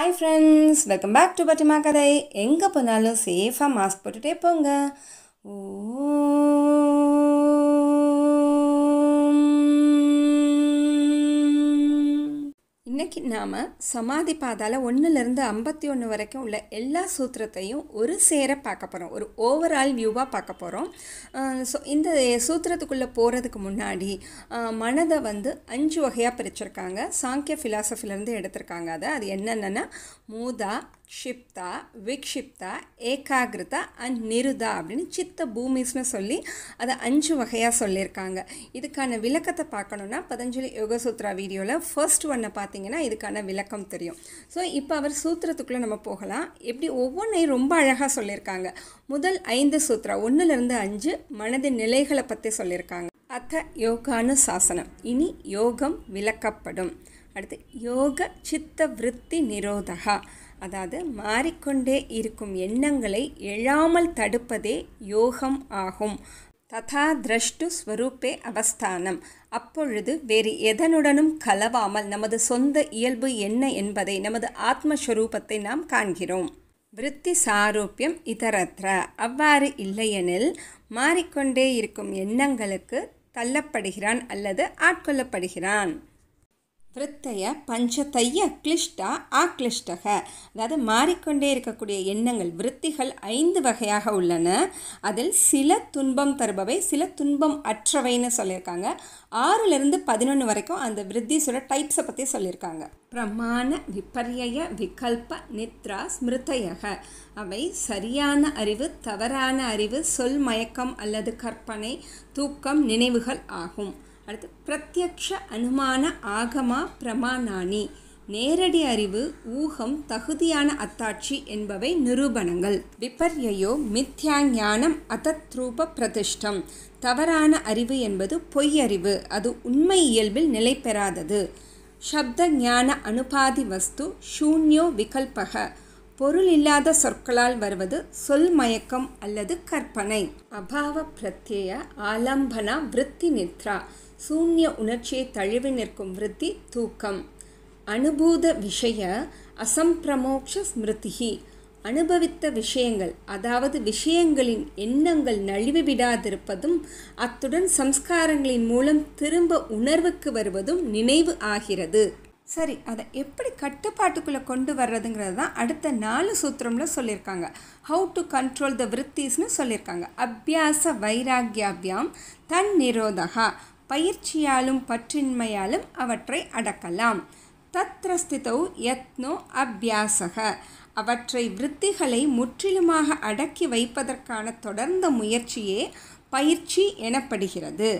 Hi friends welcome back to பட்டிமா கதை எங்கே போனாலும் சேஃபாக மாஸ்க் போட்டுட்டே போங்க ஓம். இன்னைக்கு நாம் சமாதி பாதால ஒன்றுலேருந்து ஐம்பத்தி ஒன்று வரைக்கும் உள்ள எல்லா சூத்திரத்தையும் ஒரு சேர பார்க்க போகிறோம் ஒரு ஓவரால் வியூவாக பார்க்க போகிறோம் ஸோ இந்த சூத்திரத்துக்குள்ளே போகிறதுக்கு முன்னாடி அஹ், மனதை வந்து அஞ்சு வகையாக பிரிச்சிருக்காங்க சாங்கிய ஃபிலாசபிலேருந்து எடுத்திருக்காங்க அதை அது என்னென்னா மூதா க்ஷிப்தா விக்ஷிப்தா ஏகாகிருதா அண்ட் நிருதா அப்படின்னு சித்த பூமிஸ்னு சொல்லி அதை அஞ்சு வகையாக சொல்லியிருக்காங்க இதுக்கான விளக்கத்தை பார்க்கணுன்னா பதஞ்சலி யோக சூத்ரா வீடியோவில் ஃபர்ஸ்ட் ஒன்னை பார்த்தீங்கன்னா இதுக்கான விளக்கம் தெரியும் ஸோ இப்போ அவர் சூத்திரத்துக்குள்ளே நம்ம போகலாம் எப்படி ஒவ்வொன்றையும் ரொம்ப அழகாக சொல்லியிருக்காங்க முதல் ஐந்து சூத்ரா ஒன்றுலேருந்து அஞ்சு மனதின் நிலைகளை பற்றி சொல்லியிருக்காங்க அத்த யோகானு சாசனம் இனி யோகம் விளக்கப்படும் அடுத்து யோக சித்த விருத்தி நிரோதகா அதாவது மாறிக்கொண்டே இருக்கும் எண்ணங்களை எழாமல் தடுப்பதே யோகம் ஆகும் ததா திரஷ்டு ஸ்வரூபே அவஸ்தானம் அப்பொழுது வேறு எதனுடனும் கலவாமல் நமது சொந்த இயல்பு என்ன என்பதை நமது ஆத்மஸ்வரூபத்தை நாம் காண்கிறோம் விருத்தி சாரூபியம் இதரத்ர அவ்வாறு இல்லையெனில் மாறிக்கொண்டே இருக்கும் எண்ணங்களுக்கு தள்ளப்படுகிறான் அல்லது ஆட்கொள்ளப்படுகிறான் விருத்தைய பஞ்சத்தைய கிளிஷ்டா ஆக்ளிஷ்டக அதாவது மாறிக்கொண்டே இருக்கக்கூடிய எண்ணங்கள் விருத்திகள் ஐந்து வகையாக உள்ளன அதில் சில துன்பம் தருபவை சில துன்பம் அற்றவைன்னு சொல்லியிருக்காங்க ஆறுலேருந்து பதினொன்று வரைக்கும் அந்த விருத்திஸோட டைப்ஸை பற்றி சொல்லியிருக்காங்க பிரமாண விபர்யய விகல்ப நித்ரா ஸ்மிருதயக அவை சரியான அறிவு தவறான அறிவு சொல் மயக்கம் அல்லது கற்பனை தூக்கம் நினைவுகள் ஆகும் அடுத்து பிரத்யக்ஷ அனுமான ஆகமா பிரமாணானி நேரடி அறிவு ஊகம் தகுதியான அத்தாட்சி என்பவை நிரூபணங்கள் விபர்யோ மித்யா ஞானம் அதத்ரூப பிரதிஷ்டம் தவறான அறிவு என்பது பொய்யறிவு அது உண்மை இயல்பில் நிலை பெறாதது சப்த ஞான அனுபாதி வஸ்து ஷூன்யோ விகல்பக பொருள் இல்லாத சொற்களால் வருவது சொல் மயக்கம் அல்லது கற்பனை அபாவ பிரத்யய ஆலம்பனா விருத்தி நித்ரா சூன்ய உணர்ச்சியை தழுவி நிற்கும் விருத்தி தூக்கம் அனுபூத விஷய அசம்பிரமோக்ஷ ஸ்மிருதிகி அனுபவித்த விஷயங்கள் அதாவது விஷயங்களின் எண்ணங்கள் நழுவி விடாதிருப்பதும் அத்துடன் சம்ஸ்காரங்களின் மூலம் திரும்ப உணர்வுக்கு வருவதும் நினைவு ஆகிறது சரி அதை எப்படி கட்டுப்பாட்டுக்குள்ளே கொண்டு வர்றதுங்கிறது தான் அடுத்த நாலு சூத்திரம்ல சொல்லியிருக்காங்க ஹவு டு கண்ட்ரோல் த விருத்திஸ்னு சொல்லியிருக்காங்க அபியாச வைராக்கியாபியாம் தன் நிரோதகா பயிற்சியாலும் பற்றின்மையாலும் அவற்றை அடக்கலாம் தத்ரஸ்திதௌ யத்னோ அபியாசக அவற்றை விருத்திகளை முற்றிலுமாக அடக்கி வைப்பதற்கான தொடர்ந்த முயற்சியே பயிற்சி எனப்படுகிறது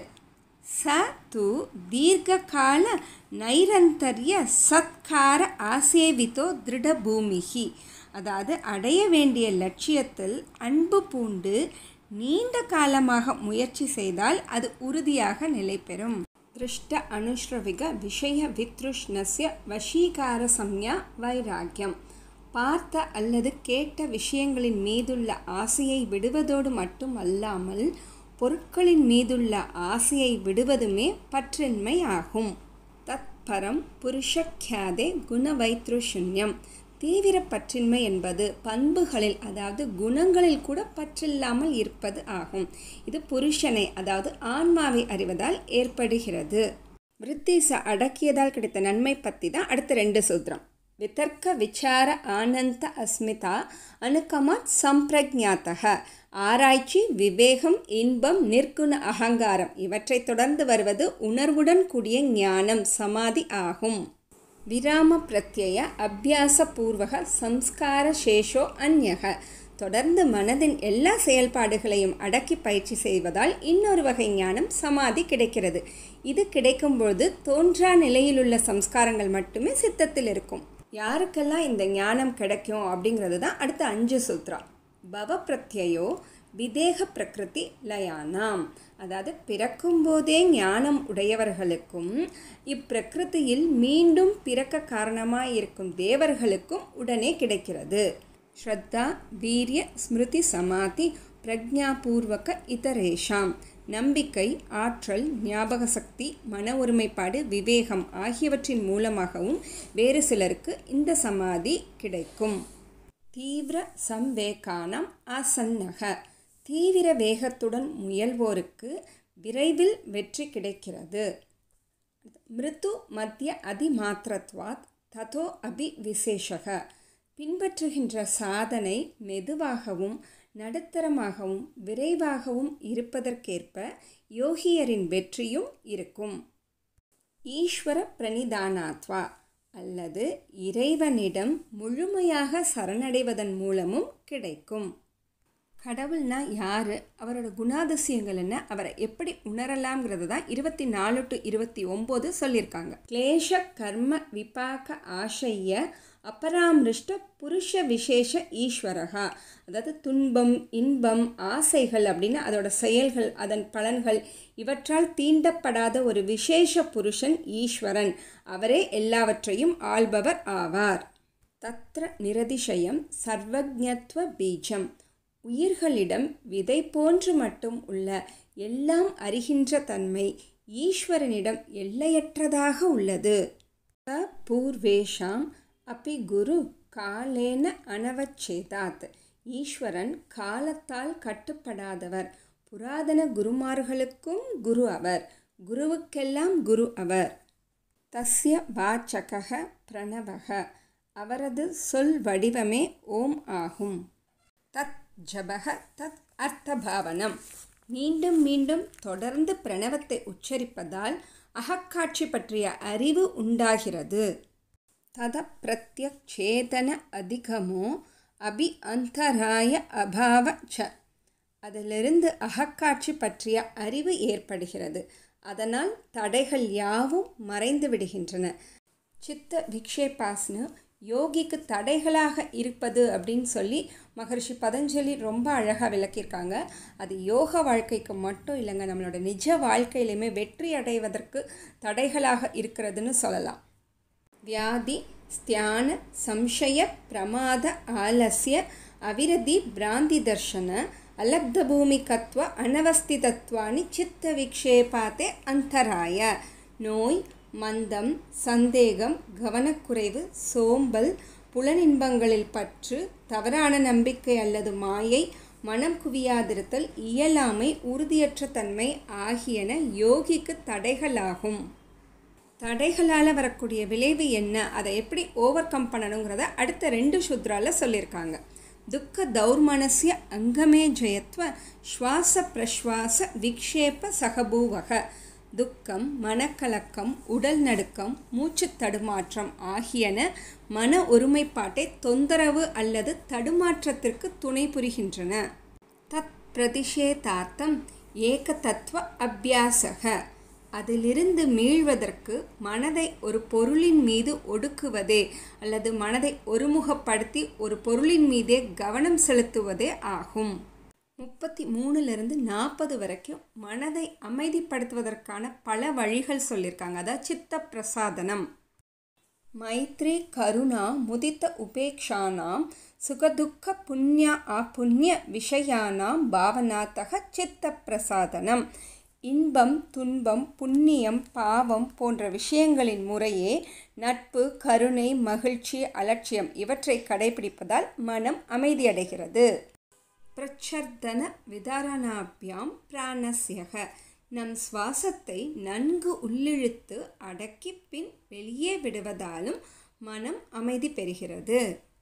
ச து தீர்க்கால நைரந்தர்ய சத்கார ஆசேவித்தோ திருடபூமிகி அதாவது அடைய வேண்டிய லட்சியத்தில் அன்பு பூண்டு நீண்ட காலமாக முயற்சி செய்தால் அது உறுதியாக நிலை பெறும் திருஷ்ட அனுஷ்ரவிக விஷய வித்ருஷ்ணஸ்ய வசீகார சம்யா வைராக்கியம் பார்த்த அல்லது கேட்ட விஷயங்களின் மீதுள்ள ஆசையை விடுவதோடு மட்டும் அல்லாமல் பொருட்களின் மீதுள்ள ஆசையை விடுவதுமே பற்றின்மை ஆகும் தத்பரம் புருஷக்கியாதே குணவைத்ருஷுன்யம் தீவிர பற்றின்மை என்பது பண்புகளில் அதாவது குணங்களில் கூட பற்றில்லாமல் இருப்பது ஆகும் இது புருஷனை அதாவது ஆன்மாவை அறிவதால் ஏற்படுகிறது விருத்திச அடக்கியதால் கிடைத்த நன்மை பற்றி தான் அடுத்த ரெண்டு சூத்திரம் விதர்க்க விசார ஆனந்த அஸ்மிதா அனுகமாத் சம்பிரஜாத்தக ஆராய்ச்சி விவேகம் இன்பம் நிர்குண அகங்காரம் இவற்றை தொடர்ந்து வருவது உணர்வுடன் கூடிய ஞானம் சமாதி ஆகும் விராம பிரத்யய அபியாச பூர்வக சம்ஸ்கார சேஷோ அந்யக தொடர்ந்து மனதின் எல்லா செயல்பாடுகளையும் அடக்கி பயிற்சி செய்வதால் இன்னொரு வகை ஞானம் சமாதி கிடைக்கிறது இது கிடைக்கும்பொழுது தோன்றா நிலையிலுள்ள சம்ஸ்காரங்கள் மட்டுமே சித்தத்தில் இருக்கும் யாருக்கெல்லாம் இந்த ஞானம் கிடைக்கும் அப்படிங்கிறது தான் அடுத்த அஞ்சு சூத்ரா பவ பிரத்யயோ விதேக பிரகிருதி லயானாம் அதாவது பிறக்கும்போதே ஞானம் உடையவர்களுக்கும் இப்பிரகிருதியில் மீண்டும் பிறக்க காரணமாக இருக்கும் தேவர்களுக்கும் உடனே கிடைக்கிறது ஸ்ரத்தா வீரிய ஸ்மிருதி சமாதி பிரஜாபூர்வக இதரேஷாம் நம்பிக்கை ஆற்றல் ஞாபக சக்தி மன ஒருமைப்பாடு விவேகம் ஆகியவற்றின் மூலமாகவும் வேறு சிலருக்கு இந்த சமாதி கிடைக்கும் தீவிர சம்வேகானம் ஆசன்னக தீவிர வேகத்துடன் முயல்வோருக்கு விரைவில் வெற்றி கிடைக்கிறது மிருது மத்திய அதிமாத்திரத்வாத் ததோ அபி விசேஷக பின்பற்றுகின்ற சாதனை மெதுவாகவும் நடுத்தரமாகவும் விரைவாகவும் இருப்பதற்கேற்ப யோகியரின் வெற்றியும் இருக்கும் ஈஸ்வர பிரணிதானாத்வா அல்லது இறைவனிடம் முழுமையாக சரணடைவதன் மூலமும் கிடைக்கும் கடவுள்னா யார் அவரோட குணாதிசயங்கள் என்ன அவரை எப்படி உணரலாம்ங்கிறது தான் இருபத்தி நாலு டு இருபத்தி ஒம்பது சொல்லியிருக்காங்க கிளேஷ கர்ம விபாக ஆசைய அபராமிருஷ்ட புருஷ விசேஷ ஈஸ்வரகா அதாவது துன்பம் இன்பம் ஆசைகள் அப்படின்னு அதோட செயல்கள் அதன் பலன்கள் இவற்றால் தீண்டப்படாத ஒரு விசேஷ புருஷன் ஈஸ்வரன் அவரே எல்லாவற்றையும் ஆள்பவர் ஆவார் தத்ர நிரதிசயம் சர்வஜத்வ பீஜம் உயிர்களிடம் விதை போன்று மட்டும் உள்ள எல்லாம் அறிகின்ற தன்மை ஈஸ்வரனிடம் எல்லையற்றதாக உள்ளது த பூர்வேஷாம் அப்பி குரு காலேன அனவச்சேதாத் ஈஸ்வரன் காலத்தால் கட்டுப்படாதவர் புராதன குருமார்களுக்கும் குரு அவர் குருவுக்கெல்லாம் குரு அவர் தஸ்ய வாச்சக பிரணவக அவரது சொல் வடிவமே ஓம் ஆகும் தத் ஜபக தத் அர்த்தபாவனம் மீண்டும் மீண்டும் தொடர்ந்து பிரணவத்தை உச்சரிப்பதால் அகக்காட்சி பற்றிய அறிவு உண்டாகிறது தத பிரத்யக்ஷேதன அதிகமோ அபி அந்தராய அபாவ ச அதிலிருந்து அகக்காட்சி பற்றிய அறிவு ஏற்படுகிறது அதனால் தடைகள் யாவும் மறைந்து விடுகின்றன சித்த விக்ஷேபாஸ்னு யோகிக்கு தடைகளாக இருப்பது அப்படின்னு சொல்லி மகர்ஷி பதஞ்சலி ரொம்ப அழகாக விளக்கியிருக்காங்க அது யோக வாழ்க்கைக்கு மட்டும் இல்லைங்க நம்மளோட நிஜ வாழ்க்கையிலையுமே வெற்றி அடைவதற்கு தடைகளாக இருக்கிறதுன்னு சொல்லலாம் வியாதி ஸ்தியான சம்சய பிரமாத ஆலசிய அவிரதி பிராந்தி தர்ஷன அலப்த பூமிகத்வ அனவஸ்திதத்வானி சித்த விக்ஷேபாத்தே அந்தராய நோய் மந்தம் சந்தேகம் கவனக்குறைவு சோம்பல் புலனின்பங்களில் பற்று தவறான நம்பிக்கை அல்லது மாயை மனம் குவியாதிருத்தல் இயலாமை உறுதியற்ற தன்மை ஆகியன யோகிக்கு தடைகளாகும் தடைகளால் வரக்கூடிய விளைவு என்ன அதை எப்படி ஓவர் கம் பண்ணணுங்கிறத அடுத்த ரெண்டு சுத்ரால சொல்லியிருக்காங்க துக்க தௌர்மனசிய அங்கமே ஜெயத்வ சுவாச பிரஸ்வாச விக்ஷேப சகபூவக துக்கம் மனக்கலக்கம் உடல் நடுக்கம் மூச்சு தடுமாற்றம் ஆகியன மன ஒருமைப்பாட்டை தொந்தரவு அல்லது தடுமாற்றத்திற்கு துணை புரிகின்றன தத் பிரதிஷேதார்த்தம் ஏக தத்துவ அபியாசக அதிலிருந்து மீள்வதற்கு மனதை ஒரு பொருளின் மீது ஒடுக்குவதே அல்லது மனதை ஒருமுகப்படுத்தி ஒரு பொருளின் மீதே கவனம் செலுத்துவதே ஆகும் முப்பத்தி மூணுலேருந்து நாற்பது வரைக்கும் மனதை அமைதிப்படுத்துவதற்கான பல வழிகள் சொல்லியிருக்காங்க அதாவது சித்த பிரசாதனம் மைத்ரி கருணா முதித்த உபேக்ஷானாம் சுகதுக்க புண்ணிய அப்புண்ணிய விஷயானாம் பாவனாத்தக சித்த பிரசாதனம் இன்பம் துன்பம் புண்ணியம் பாவம் போன்ற விஷயங்களின் முறையே நட்பு கருணை மகிழ்ச்சி அலட்சியம் இவற்றை கடைபிடிப்பதால் மனம் அமைதியடைகிறது பிரச்சர்தன விதாரணாபியாம் பிராணஸ்யக நம் சுவாசத்தை நன்கு உள்ளிழுத்து அடக்கி பின் வெளியே விடுவதாலும் மனம் அமைதி பெறுகிறது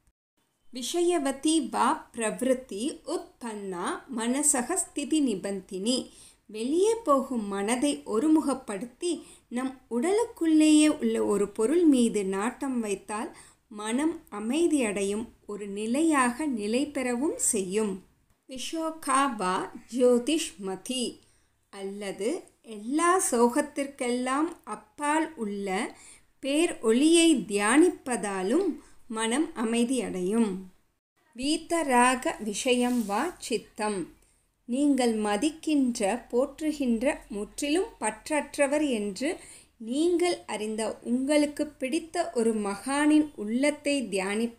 விஷயவதி வா பிரவருத்தி உத்பன்னா மனசக ஸ்திதி நிபந்தினி வெளியே போகும் மனதை ஒருமுகப்படுத்தி நம் உடலுக்குள்ளேயே உள்ள ஒரு பொருள் மீது நாட்டம் வைத்தால் மனம் அமைதியடையும் ஒரு நிலையாக நிலை பெறவும் செய்யும் விஷோகா வா ஜோதிஷ்மதி அல்லது எல்லா சோகத்திற்கெல்லாம் அப்பால் உள்ள பேர் ஒளியை தியானிப்பதாலும் மனம் அமைதியடையும் வீத்தராக விஷயம் வா சித்தம் நீங்கள் மதிக்கின்ற போற்றுகின்ற முற்றிலும் பற்றற்றவர் என்று நீங்கள் அறிந்த உங்களுக்கு பிடித்த ஒரு மகானின் உள்ளத்தை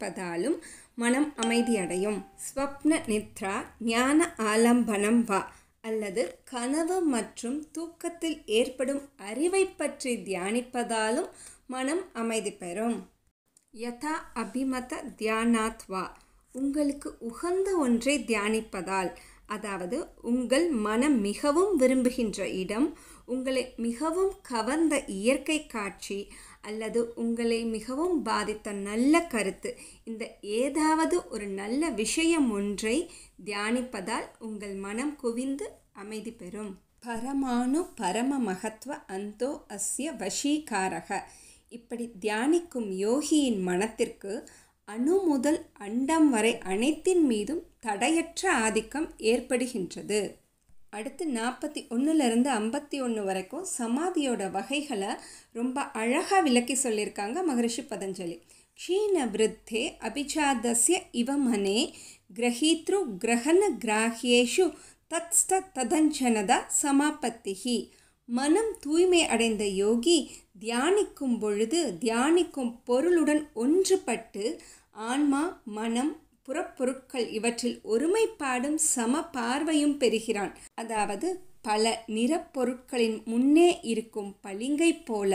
தியானிப்பதாலும் மனம் அமைதியடையும் ஸ்வப்ன நித்ரா ஞான ஆலம்பனம் வா அல்லது கனவு மற்றும் தூக்கத்தில் ஏற்படும் அறிவை பற்றி தியானிப்பதாலும் மனம் அமைதி பெறும் யதா அபிமத தியானாத்வா உங்களுக்கு உகந்த ஒன்றை தியானிப்பதால் அதாவது உங்கள் மனம் மிகவும் விரும்புகின்ற இடம் உங்களை மிகவும் கவர்ந்த இயற்கை காட்சி அல்லது உங்களை மிகவும் பாதித்த நல்ல கருத்து இந்த ஏதாவது ஒரு நல்ல விஷயம் ஒன்றை தியானிப்பதால் உங்கள் மனம் குவிந்து அமைதி பெறும் பரமானு பரம மகத்துவ அந்தோ அஸ்ய வஷீகாரக இப்படி தியானிக்கும் யோகியின் மனத்திற்கு அணு முதல் அண்டம் வரை அனைத்தின் மீதும் தடையற்ற ஆதிக்கம் ஏற்படுகின்றது அடுத்து நாற்பத்தி ஒன்றுலேருந்து ஐம்பத்தி ஒன்று வரைக்கும் சமாதியோட வகைகளை ரொம்ப அழகாக விளக்கி சொல்லியிருக்காங்க மகரிஷி பதஞ்சலி க்ஷீண விருத்தே அபிஜாதஸ்ய இவ மனே கிரகீத்ரு கிரகண கிராஹ்யேஷு தத்ஸ்த ததஞ்சனத சமாபத்திஹி மனம் தூய்மை அடைந்த யோகி தியானிக்கும் பொழுது தியானிக்கும் பொருளுடன் ஒன்றுபட்டு ஆன்மா மனம் புறப்பொருட்கள் இவற்றில் ஒருமைப்பாடும் சம பார்வையும் பெறுகிறான் அதாவது பல நிறப்பொருட்களின் முன்னே இருக்கும் பளிங்கை போல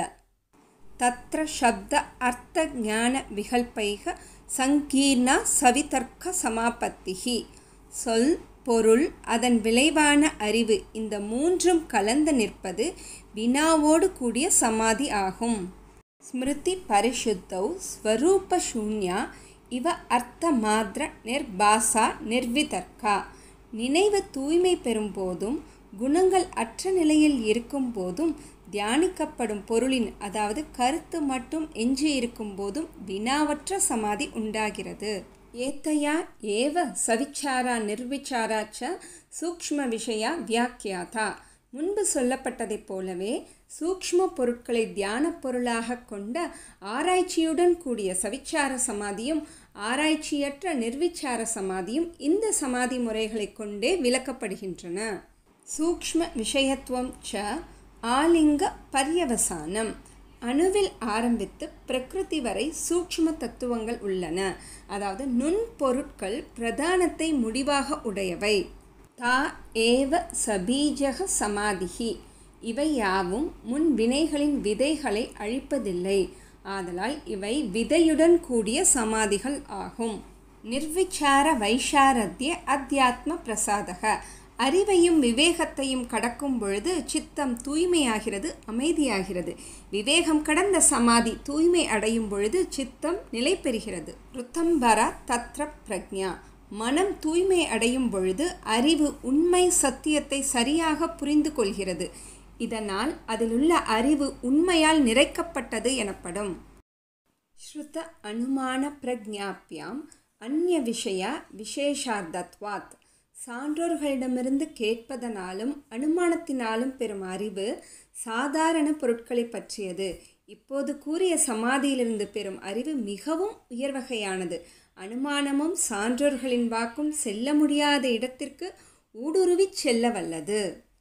தத்ர சப்த அர்த்த ஞான விகல்பைக சங்கீர்ணா சவிதர்க்க சமாபத்திகி சொல் பொருள் அதன் விளைவான அறிவு இந்த மூன்றும் கலந்து நிற்பது வினாவோடு கூடிய சமாதி ஆகும் ஸ்மிருதி பரிசுத்தௌ ஸ்வரூப சூன்யா இவ அர்த்த மாத்திர நிர்பாசா நிர்விதர்க்கா நினைவு தூய்மை பெறும் போதும் குணங்கள் அற்ற நிலையில் இருக்கும் போதும் தியானிக்கப்படும் பொருளின் அதாவது கருத்து மட்டும் எஞ்சி இருக்கும் போதும் வினாவற்ற சமாதி உண்டாகிறது ஏத்தையா ஏவ சவிச்சாரா நிர்விச்சாரா ச சூக்ஷ்ம விஷயா வியாக்கியாதா முன்பு சொல்லப்பட்டதைப் போலவே சூக்ஷ்ம பொருட்களை தியான பொருளாக கொண்ட ஆராய்ச்சியுடன் கூடிய சவிச்சார சமாதியும் ஆராய்ச்சியற்ற நிர்விச்சார சமாதியும் இந்த சமாதி முறைகளை கொண்டே விளக்கப்படுகின்றன சூக்ஷ்ம விஷயத்துவம் ச ஆலிங்க பர்யவசானம் அணுவில் ஆரம்பித்து பிரகிருதி வரை சூக்ஷ்ம தத்துவங்கள் உள்ளன அதாவது நுண்பொருட்கள் பிரதானத்தை முடிவாக உடையவை தா ஏவ சபீஜக சமாதிகி இவை யாவும் முன் வினைகளின் விதைகளை அழிப்பதில்லை ஆதலால் இவை விதையுடன் கூடிய சமாதிகள் ஆகும் நிர்விச்சார வைஷாரத்ய அத்தியாத்ம பிரசாதக அறிவையும் விவேகத்தையும் கடக்கும் பொழுது சித்தம் தூய்மையாகிறது அமைதியாகிறது விவேகம் கடந்த சமாதி தூய்மை அடையும் பொழுது சித்தம் நிலை பெறுகிறது ருத்தம்பர தத்ர பிரக்ஞா மனம் தூய்மை அடையும் பொழுது அறிவு உண்மை சத்தியத்தை சரியாக புரிந்து கொள்கிறது இதனால் அதிலுள்ள அறிவு உண்மையால் நிறைக்கப்பட்டது எனப்படும் ஸ்ருத அனுமான பிரஜாப்பியாம் அந்நிய விஷய விசேஷார்த்தத்வாத் சான்றோர்களிடமிருந்து கேட்பதனாலும் அனுமானத்தினாலும் பெறும் அறிவு சாதாரண பொருட்களை பற்றியது இப்போது கூறிய சமாதியிலிருந்து பெறும் அறிவு மிகவும் உயர்வகையானது அனுமானமும் சான்றோர்களின் வாக்கும் செல்ல முடியாத இடத்திற்கு ஊடுருவிச் செல்ல வல்லது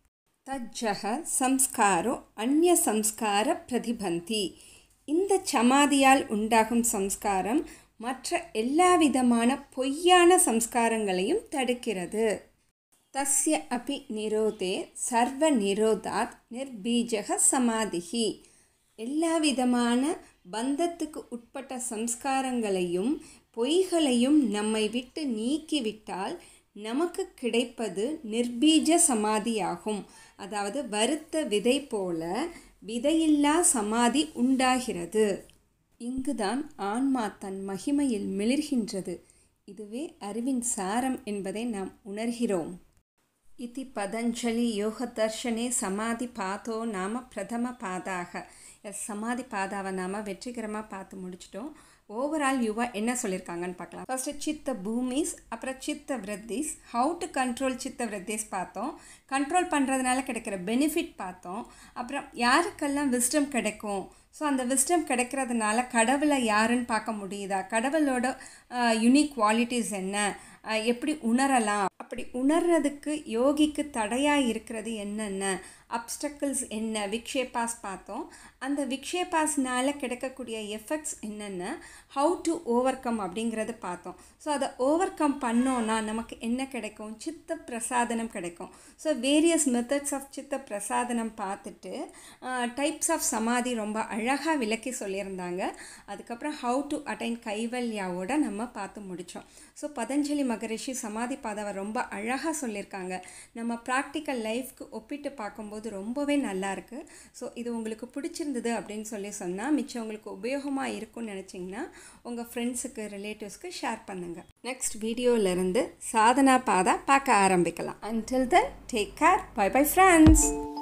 தஜ்ஜக சம்ஸ்காரோ அந்நிய சம்ஸ்கார பிரதிபந்தி இந்த சமாதியால் உண்டாகும் சம்ஸ்காரம் மற்ற எல்லா விதமான பொய்யான சம்ஸ்காரங்களையும் தடுக்கிறது தஸ்ய அபி நிரோதே சர்வ நிரோதாத் நிர்பீஜக சமாதிகி எல்லா விதமான பந்தத்துக்கு உட்பட்ட சம்ஸ்காரங்களையும் பொய்களையும் நம்மை விட்டு நீக்கிவிட்டால் நமக்கு கிடைப்பது நிர்பீஜ சமாதியாகும் அதாவது வருத்த விதை போல விதையில்லா சமாதி உண்டாகிறது இங்குதான் ஆன்மா தன் மகிமையில் மிளிர்கின்றது இதுவே அறிவின் சாரம் என்பதை நாம் உணர்கிறோம் இதி பதஞ்சலி யோக தர்ஷனே சமாதி பாதோ நாம பிரதம பாதாக எஸ் சமாதி பாதாவை நாம் வெற்றிகரமாக பார்த்து முடிச்சிட்டோம் ஓவரால் யுவா என்ன சொல்லியிருக்காங்கன்னு பார்க்கலாம் ஃபர்ஸ்ட் சித்த பூமிஸ் அப்புறம் சித்த விரத்திஸ் ஹவு டு கண்ட்ரோல் சித்த விரத்திஸ் பார்த்தோம் கண்ட்ரோல் பண்ணுறதுனால கிடைக்கிற பெனிஃபிட் பார்த்தோம் அப்புறம் யாருக்கெல்லாம் விஸ்டம் கிடைக்கும் ஸோ அந்த விஸ்டம் கிடைக்கிறதுனால கடவுளை யாருன்னு பார்க்க முடியுதா கடவுளோட யுனிக் குவாலிட்டிஸ் என்ன அஹ், எப்படி உணரலாம் அப்படி உணர்றதுக்கு யோகிக்கு தடையாக இருக்கிறது என்னென்ன அப்டக்கிள்ஸ் என்ன விக்ஷேபாஸ் பார்த்தோம் அந்த விக்ஷேபாஸ்னால கிடைக்கக்கூடிய எஃபெக்ட்ஸ் என்னென்ன ஹவு டு ஓவர் கம் அப்படிங்கிறத பார்த்தோம் ஸோ அதை ஓவர் கம் பண்ணோன்னா நமக்கு என்ன கிடைக்கும் சித்த பிரசாதனம் கிடைக்கும் ஸோ வேரியஸ் மெத்தட்ஸ் ஆஃப் சித்த பிரசாதனம் பார்த்துட்டு டைப்ஸ் ஆஃப் சமாதி ரொம்ப அழகாக விளக்கி சொல்லியிருந்தாங்க அதுக்கப்புறம் ஹவு டு அட்டைன் கைவல்யாவோட நம்ம பார்த்து முடித்தோம் ஸோ பதஞ்சலி மகரிஷி சமாதி பாதாவை ரொம்ப அழகாக சொல்லியிருக்காங்க நம்ம ப்ராக்டிக்கல் லைஃப்க்கு ஒப்பிட்டு பார்க்கும்போது ரொம்பவே நல்லா இருக்கு ஸோ இது உங்களுக்கு பிடிச்சிருந்தது அப்படின்னு சொல்லி சொன்னால் மிச்சம் உங்களுக்கு உபயோகமாக இருக்கும்னு நினச்சிங்கன்னா உங்கள் ஃப்ரெண்ட்ஸுக்கு ரிலேட்டிவ்ஸ்க்கு ஷேர் பண்ணுங்கள் நெக்ஸ்ட் வீடியோவிலேருந்து சாதனா பாதா பார்க்க ஆரம்பிக்கலாம் until then take care bye bye friends